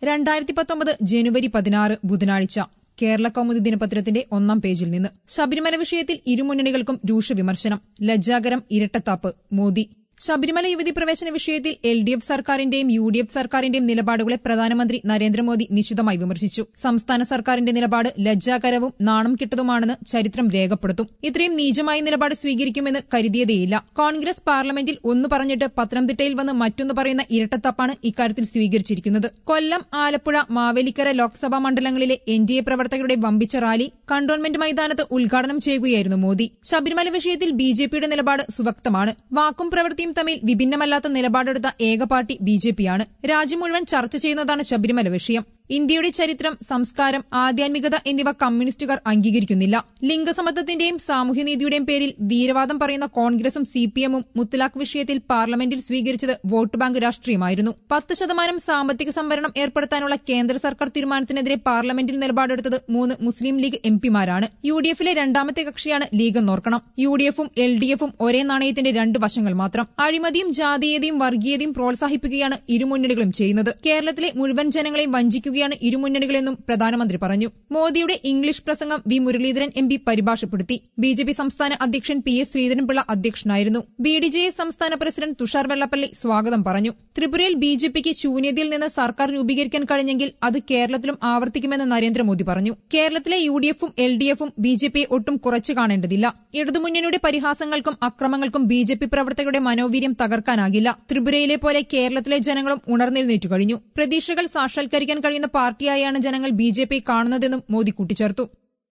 രണ്ടായിരത്തി പത്തൊമ്പത് ജനുവരി പതിനാറ് ബുധനാഴ്ച കേരള കൗമുദി ദിനപത്രത്തിന്റെ ഒന്നാം പേജിൽ നിന്ന് ശബരിമല വിഷയത്തിൽ ഇരുമുന്നണികൾക്കും രൂക്ഷ വിമർശനം ലജ്ജാകരം ഇരട്ടത്താപ്പ് മോദി ശബരിമല യുവതി പ്രവേശന വിഷയത്തിൽ എൽ ഡി എഫ് സർക്കാരിന്റെയും യു ഡി എഫ് സർക്കാരിന്റെയും നിലപാടുകളെ പ്രധാനമന്ത്രി നരേന്ദ്രമോദി നിശിതമായി വിമർശിച്ചു സംസ്ഥാന സർക്കാരിന്റെ നിലപാട് ലജ്ജാകരവും നാണം കിട്ടതുമാണെന്ന് ചരിത്രം രേഖപ്പെടുത്തും ഇത്രയും നീചമായ നിലപാട് സ്വീകരിക്കുമെന്ന് കരുതിയതേയില്ല കോൺഗ്രസ് പാർലമെന്റിൽ ഒന്ന് പറഞ്ഞിട്ട് പത്തനംതിട്ടയിൽ വന്ന് മറ്റൊന്ന് പറയുന്ന ഇരട്ടത്തപ്പാണ് ഇക്കാര്യത്തിൽ സ്വീകരിച്ചിരിക്കുന്നത് കൊല്ലം ആലപ്പുഴ മാവേലിക്കര ലോക്സഭാ മണ്ഡലങ്ങളിലെ എൻ ഡി എ പ്രവർത്തകരുടെ വമ്പിച്ച റാലി കണ്ടോൺമെന്റ് മൈതാനത്ത് ഉദ്ഘാടനം ചെയ്യുകയായിരുന്നു മോദി ശബരിമല വിഷയത്തിൽ ബി ജെ പിയുടെ നിലപാട് സുവക്തമാണ് വാക്കും പ്രവൃത്തിയും തമ്മിൽ വിഭിന്നമല്ലാത്ത നിലപാടെടുത്ത ഏക പാർട്ടി ബി ജെ പിയാണ് രാജ്യം മുഴുവൻ ചർച്ച ചെയ്യുന്നതാണ് ശബരിമല വിഷയം ഇന്ത്യയുടെ ചരിത്രം സംസ്കാരം ആധ്യാത്മികത എന്നിവ കമ്മ്യൂണിസ്റ്റുകാർ അംഗീകരിക്കുന്നില്ല ലിംഗസമത്വത്തിന്റെയും സാമൂഹ്യനീതിയുടെയും പേരിൽ വീരവാദം പറയുന്ന കോൺഗ്രസും സി പി എമ്മും മുത്തലാഖ് വിഷയത്തിൽ പാർലമെന്റിൽ സ്വീകരിച്ചത് വോട്ട് ബാങ്ക് രാഷ്ട്രീയമായിരുന്നു പത്ത് ശതമാനം സാമ്പത്തിക സംവരണം ഏർപ്പെടുത്താനുള്ള കേന്ദ്ര സർക്കാർ തീരുമാനത്തിനെതിരെ പാർലമെന്റിൽ നിലപാടെടുത്തത് മൂന്ന് മുസ്ലിം ലീഗ് എം പിമാരാണ് യു ഡി എഫിലെ രണ്ടാമത്തെ കക്ഷിയാണ് ലീഗ് എന്നോർക്കണം യു ഡി എഫും എൽ ഡി എഫും ഒരേ നാണയത്തിന്റെ രണ്ട് വശങ്ങൾ മാത്രം അഴിമതിയും ജാതീയതയും വർഗീയതയും പ്രോത്സാഹിപ്പിക്കുകയാണ് ഇരുമുന്നണികളും ചെയ്യുന്നത് കേരളത്തിലെ മുഴുവൻ ജനങ്ങളെയും വഞ്ചിക്കുകയാണ് ഇരുമുന്നണികളെന്നും പ്രധാനമന്ത്രി പറഞ്ഞു മോദിയുടെ ഇംഗ്ലീഷ് പ്രസംഗം V Muraleedharan M P പരിഭാഷപ്പെടുത്തി B J P സംസ്ഥാന അധ്യക്ഷൻ പി എസ് ശ്രീധരൻപിള്ള അധ്യക്ഷനായിരുന്നു ബി ഡി ജെ എസ് സംസ്ഥാന പ്രസിഡന്റ് തുഷാർ വെള്ളപ്പള്ളി സ്വാഗതം പറഞ്ഞു ത്രിപുരയിൽ ബി ജെ പിക്ക് ശൂന്യതയിൽ നിന്ന് സർക്കാർ രൂപീകരിക്കാൻ കഴിഞ്ഞെങ്കിൽ അത് കേരളത്തിലും ആവർത്തിക്കുമെന്ന് നരേന്ദ്രമോദി പറഞ്ഞു കേരളത്തിലെ യു ഡി എഫും എൽ ഡി എഫും ബി ജെ പിയെ ഒട്ടും കുറച്ചു കാണേണ്ടതില്ല ഇടതുമുന്നണിയുടെ പരിഹാസങ്ങൾക്കും അക്രമങ്ങൾക്കും ബി ജെ പി പ്രവർത്തകരുടെ മനോവീര്യം തകർക്കാനാകില്ല ത്രിപുരയിലെ പോലെ കേരളത്തിലെ ജനങ്ങളും ഉണർന്നെഴുന്നേറ്റു കഴിഞ്ഞു പ്രതീക്ഷകൾ സാക്ഷാത്കരിക്കാൻ കഴിയുന്ന പാർട്ടിയായാണ് ജനങ്ങൾ ബി ജെ പി കാണുന്നതെന്നും മോദി കൂട്ടിച്ചേർത്തു